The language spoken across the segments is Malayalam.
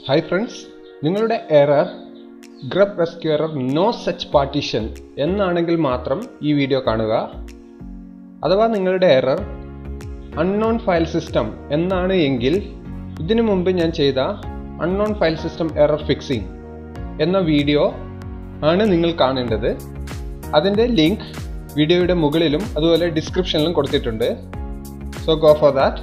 ഹായ് ഫ്രണ്ട്സ് നിങ്ങളുടെ error grub rescue error no such partition എന്നാണെങ്കിൽ മാത്രം ഈ വീഡിയോ കാണുക അഥവാ നിങ്ങളുടെ എറർ അൺനോൺ ഫയൽ സിസ്റ്റം എന്നാണ് എങ്കിൽ ഇതിനു മുമ്പ് ഞാൻ ചെയ്ത unknown file system error fixing എന്ന വീഡിയോ ആണ് നിങ്ങൾ കാണേണ്ടത് അതിൻ്റെ ലിങ്ക് വീഡിയോയുടെ മുകളിലും അതുപോലെ ഡിസ്ക്രിപ്ഷനിലും കൊടുത്തിട്ടുണ്ട് സോ ഗോ ഫോർ ദാറ്റ്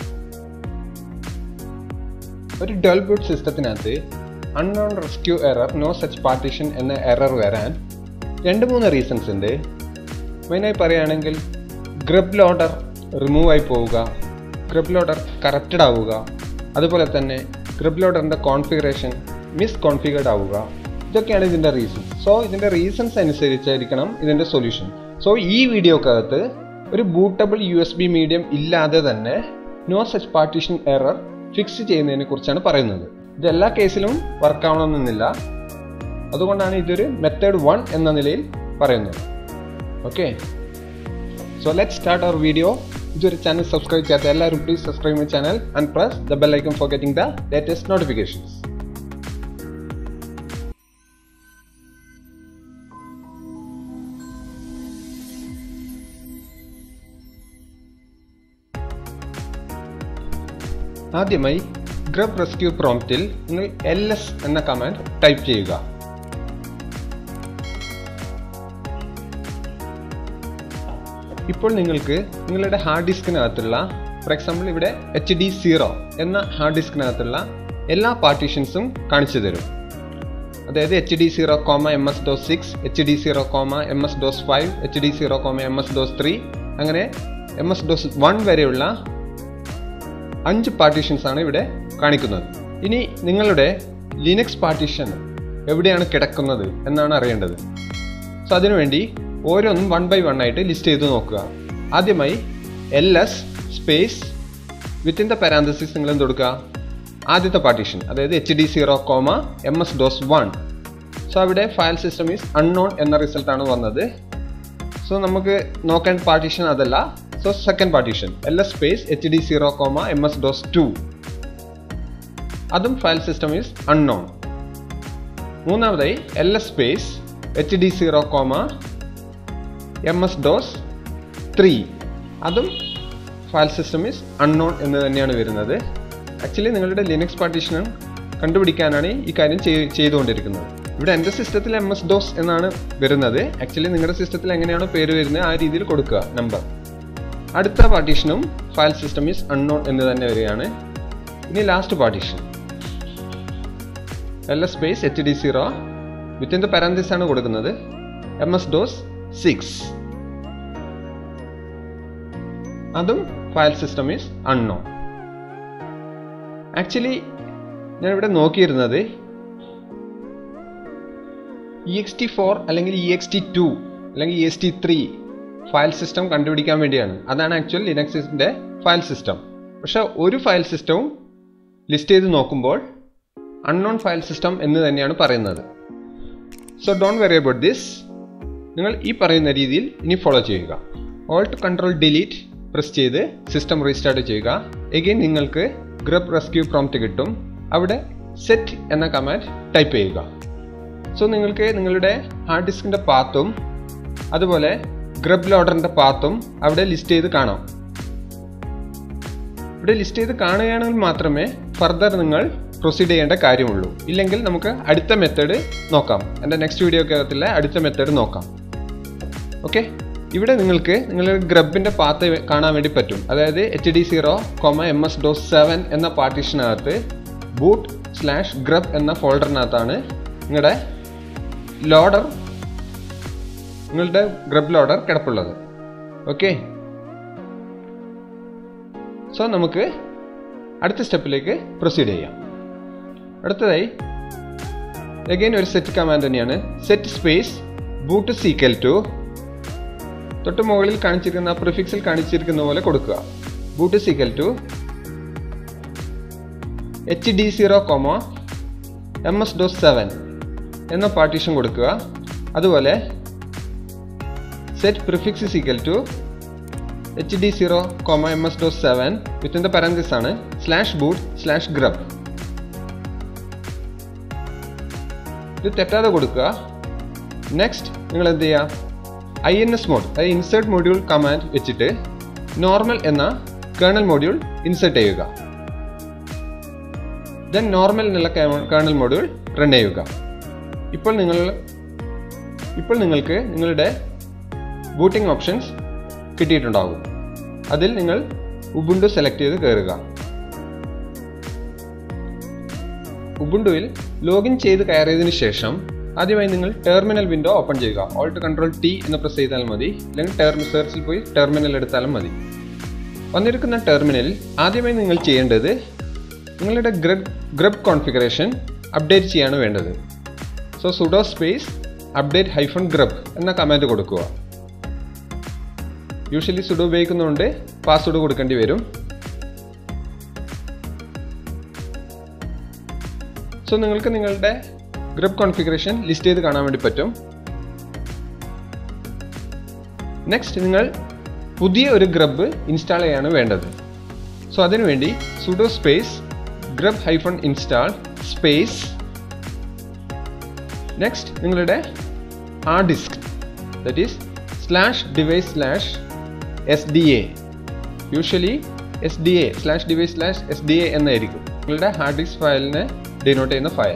ഒരു ഡൽ ബൂട്ട് സിസ്റ്റത്തിനകത്ത് unknown rescue error no such partition എന്ന എറർ വരാൻ രണ്ട് മൂന്ന് റീസൺസ് ഉണ്ട് മെയിനായി പറയുകയാണെങ്കിൽ ഗ്രബ് ലോഡർ റിമൂവ് ആയി പോവുക ഗ്രബ് ലോഡർ കറപ്റ്റഡ് ആവുക അതുപോലെ തന്നെ ഗ്രബ് ലോഡറിൻ്റെ കോൺഫിഗറേഷൻ മിസ് കോൺഫിഗർഡ് ആവുക ഇതൊക്കെയാണ് ഇതിൻ്റെ റീസൺ സോ ഇതിൻ്റെ റീസൺസ് അനുസരിച്ചായിരിക്കണം ഇതിൻ്റെ സൊല്യൂഷൻ സോ ഈ വീഡിയോക്കകത്ത് ഒരു bootable U S B medium ഇല്ലാതെ തന്നെ no such partition error fix ചെയ്യുന്നതിനെ കുറിച്ചാണ് പറയുന്നത് ഇത് എല്ലാ കേസിലും വർക്ക് ആവണമെന്നില്ല അതുകൊണ്ടാണ് ഇതൊരു മെത്തേഡ് വൺ എന്ന നിലയിൽ പറയുന്നത് okay so let start our video ഇതൊരു ചാനൽ സബ്സ്ക്രൈബ് ചെയ്യാത്ത എല്ലാവരും please subscribe my channel and press the bell icon for getting the latest notifications ആദ്യമായി ഗ്രബ് റെസ്ക്യൂ പ്രോംപ്റ്റിൽ നിങ്ങൾ എൽ എസ് എന്ന കമാൻഡ് ടൈപ്പ് ചെയ്യുക ഇപ്പോൾ നിങ്ങൾക്ക് നിങ്ങളുടെ ഹാർഡ് ഡിസ്കിനകത്തുള്ള ഫോർ എക്സാമ്പിൾ ഇവിടെ എച്ച് ഡി സീറോ എന്ന ഹാർഡ് ഡിസ്കിനകത്തുള്ള എല്ലാ പാർട്ടീഷൻസും കാണിച്ചു തരും അതായത് H D zero comma M S DOS six H D zero comma M S DOS five H D zero comma M S DOS three അങ്ങനെ എം എസ് ഡോസ് വൺ വരെയുള്ള അഞ്ച് പാർട്ടീഷൻസ് ആണ് ഇവിടെ കാണിക്കുന്നത് ഇനി നിങ്ങളുടെ ലിനക്സ് പാർട്ടീഷൻ എവിടെയാണ് കിടക്കുന്നത് എന്നാണ് അറിയേണ്ടത് സോ അതിനുവേണ്ടി ഓരോന്നും വൺ ബൈ വൺ ആയിട്ട് ലിസ്റ്റ് ചെയ്ത് നോക്കുക ആദ്യമായി L S space within the parenthesis നിങ്ങൾ എന്ത് കൊടുക്കുക ആദ്യത്തെ പാർട്ടീഷൻ അതായത് H D zero comma M S DOS one so അവിടെ ഫയൽ സിസ്റ്റം ഈസ് അൺനോൺ എന്ന റിസൾട്ടാണ് വന്നത് സോ നമുക്ക് നോക്കേണ്ട പാർട്ടീഷൻ അതല്ല so second partition L S space H D zero comma M S DOS two അതും ഫയൽ സിസ്റ്റം ഈസ് അൺനോൺ മൂന്നാമതായി L S space H D zero comma M S DOS three അതും ഫയൽ സിസ്റ്റം ഈസ് അൺനോൺ എന്ന് തന്നെയാണ് വരുന്നത് ആക്ച്വലി നിങ്ങളുടെ ലിനക്സ് പാർട്ടീഷൻ കണ്ടുപിടിക്കാനാണ് ഈ കാര്യം ചെയ്തുകൊണ്ടിരിക്കുന്നത് ഇവിടെ എൻ്റെ സിസ്റ്റത്തിൽ എം എസ് ഡോസ് എന്നാണ് വരുന്നത് ആക്ച്വലി നിങ്ങളുടെ സിസ്റ്റത്തിൽ എങ്ങനെയാണോ പേര് വരുന്നത് ആ രീതിയിൽ കൊടുക്കുക നമ്പർ അടുത്ത പാർട്ടീഷനും ഫയൽ സിസ്റ്റം ഈസ് അൺനോൺ എന്ന് തന്നെ വരികയാണ് ഇനി last partition L S space H D zero within the parenthesis ആണ് കൊടുക്കുന്നത് എം എസ് ഡോസ് സിക്സ് അതും file system is unknown actually ഞാൻ ഇവിടെ നോക്കിയിരുന്നത് ഇ എക്സ് ടി ഫോർ അല്ലെങ്കിൽ ഇ എക്സ് ടി ടു അല്ലെങ്കിൽ E S T three file system കണ്ടുപിടിക്കാൻ വേണ്ടിയാണ് അതാണ് ആക്ച്വൽ ലിനക്സിൻ്റെ ഫയൽ സിസ്റ്റം പക്ഷെ ഒരു ഫയൽ സിസ്റ്റവും ലിസ്റ്റ് ചെയ്ത് നോക്കുമ്പോൾ അൺനോൺ ഫയൽ സിസ്റ്റം എന്ന് തന്നെയാണ് പറയുന്നത് so don't worry about this നിങ്ങൾ ഈ പറയുന്ന രീതിയിൽ ഇനി ഫോളോ ചെയ്യുക ഓൾട്ട് കൺട്രോൾ ഡിലീറ്റ് പ്രസ് ചെയ്ത് സിസ്റ്റം റീസ്റ്റാർട്ട് ചെയ്യുക എഗെയിൻ നിങ്ങൾക്ക് ഗ്രബ് റെസ്ക്യൂ പ്രോംപ്റ്റ് കിട്ടും അവിടെ സെറ്റ് എന്ന കമാൻഡ് ടൈപ്പ് ചെയ്യുക സോ നിങ്ങൾക്ക് നിങ്ങളുടെ ഹാർഡ് ഡിസ്കിൻ്റെ പാത്തും അതുപോലെ ഗ്രബ് ലോഡറിൻ്റെ പാത്തും അവിടെ ലിസ്റ്റ് ചെയ്ത് കാണാം ഇവിടെ ലിസ്റ്റ് ചെയ്ത് കാണുകയാണെങ്കിൽ മാത്രമേ ഫർദർ നിങ്ങൾ പ്രൊസീഡ് ചെയ്യേണ്ട കാര്യമുള്ളൂ ഇല്ലെങ്കിൽ നമുക്ക് അടുത്ത മെത്തേഡ് നോക്കാം എൻ്റെ നെക്സ്റ്റ് വീഡിയോക്കകത്തിലെ അടുത്ത മെത്തേഡ് നോക്കാം ഓക്കെ ഇവിടെ നിങ്ങൾക്ക് നിങ്ങളുടെ ഗ്രബിൻ്റെ പാത്ത് കാണാൻ വേണ്ടി പറ്റും അതായത് H D zero comma M S DOS seven എന്ന പാർട്ടീഷനകത്ത് ബൂട്ട് സ്ലാഷ് ഗ്രബ് എന്ന ഫോൾഡറിനകത്താണ് നിങ്ങളുടെ ലോഡർ നിങ്ങളുടെ ഗ്രബ് ലോഡർ കിടപ്പുള്ളത് ഓക്കെ സോ നമുക്ക് അടുത്ത സ്റ്റെപ്പിലേക്ക് പ്രൊസീഡ് ചെയ്യാം അടുത്തതായി അഗൈൻ ഒരു സെറ്റ് കമാൻഡ് തന്നെയാണ് set space boot equal to തൊട്ട് മുകളിൽ കാണിച്ചിരിക്കുന്ന പ്രിഫിക്സിൽ കാണിച്ചിരിക്കുന്ന പോലെ കൊടുക്കുക boot equal to H D zero comma M S DOS seven എന്ന പാർട്ടീഷൻ കൊടുക്കുക അതുപോലെ set prefix equal to H D zero comma M S DOS seven within the parenthesis ആണ് സ്ലാഷ് ബൂട്ട് സ്ലാഷ് ഗ്രബ് ഇത് തെറ്റാതെ കൊടുക്കുക നെക്സ്റ്റ് നിങ്ങൾ എന്ത് ചെയ്യുക ഐ എൻ എസ് മോഡ് അതായത് ഇൻസേർട്ട് മൊഡ്യൂൾ കമാൻഡ് വെച്ചിട്ട് നോർമൽ എന്ന കേണൽ മൊഡ്യൂൾ ഇൻസേർട്ട് ചെയ്യുക ദെൻ നോർമൽ എന്നുള്ള കേണൽ മൊഡ്യൂൾ റൺ ചെയ്യുക ഇപ്പോൾ നിങ്ങൾ ഇപ്പോൾ നിങ്ങൾക്ക് നിങ്ങളുടെ ബൂട്ടിംഗ് ഓപ്ഷൻസ് കിട്ടിയിട്ടുണ്ടാകും അതിൽ നിങ്ങൾ ഉബുണ്ടു സെലക്ട് ചെയ്ത് കയറുക ഉബുണ്ടുവിൽ ലോഗിൻ ചെയ്ത് കയറിയതിനു ശേഷം ആദ്യമായി നിങ്ങൾ ടെർമിനൽ വിൻഡോ ഓപ്പൺ ചെയ്യുക ഓൾട്ട് കൺട്രോൾ ടി എന്ന് പ്രസ് ചെയ്താൽ മതി അല്ലെങ്കിൽ ടെർമി സെർച്ചിൽ പോയി ടെർമിനൽ എടുത്താലും മതി വന്നിരിക്കുന്ന ടെർമിനലിൽ ആദ്യമായി നിങ്ങൾ ചെയ്യേണ്ടത് നിങ്ങളുടെ ഗ്രബ് ഗ്രബ് കോൺഫിഗറേഷൻ അപ്ഡേറ്റ് ചെയ്യാണ് വേണ്ടത് so sudo space update hyphen grub എന്ന കമാൻഡ് കൊടുക്കുക യൂഷ്വലി സുഡോ ഉപയോഗിക്കുന്നതുകൊണ്ട് പാസ്വേഡ് കൊടുക്കേണ്ടി വരും സോ നിങ്ങൾക്ക് നിങ്ങളുടെ ഗ്രബ് കോൺഫിഗറേഷൻ ലിസ്റ്റ് ചെയ്ത് കാണാൻ വേണ്ടി പറ്റും നെക്സ്റ്റ് നിങ്ങൾ പുതിയ ഒരു ഗ്രബ് ഇൻസ്റ്റാൾ ചെയ്യാണ് വേണ്ടത് സോ അതിനുവേണ്ടി sudo space grub hyphen install space next നിങ്ങളുടെ hard disk that is slash device slash S D A usually S D A slash device slash S D A എന്നായിരിക്കും നിങ്ങളുടെ ഹാർഡ് ഡിസ്ക് ഫയലിനെ ഡിനോട്ട് ചെയ്യുന്ന ഫയൽ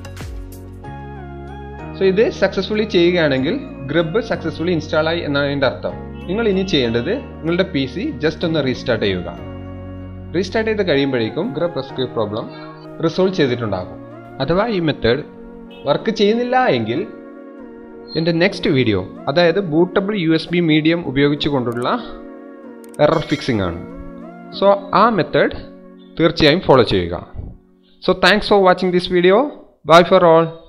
സോ ഇത് സക്സസ്ഫുള്ളി ചെയ്യുകയാണെങ്കിൽ ഗ്രബ് സക്സസ്ഫുള്ളി ഇൻസ്റ്റാൾ ആയി എന്നാണ് അതിൻ്റെ അർത്ഥം നിങ്ങൾ ഇനി ചെയ്യേണ്ടത് നിങ്ങളുടെ പി സി ജസ്റ്റ് ഒന്ന് റീസ്റ്റാർട്ട് ചെയ്യുക റീസ്റ്റാർട്ട് ചെയ്ത് കഴിയുമ്പോഴേക്കും ഗ്രബ് റെസ്ക്യൂ പ്രോബ്ലം റിസോൾവ് ചെയ്തിട്ടുണ്ടാകും അഥവാ ഈ മെത്തേഡ് വർക്ക് ചെയ്യുന്നില്ല എങ്കിൽ എൻ്റെ നെക്സ്റ്റ് വീഡിയോ അതായത് bootable U S B medium ഉപയോഗിച്ചുകൊണ്ടുള്ള എറർ ഫിക്സിംഗ് ആണ് സോ ആ മെത്തേഡ് തീർച്ചയായും ഫോളോ ചെയ്യുക so thanks for watching this video bye for all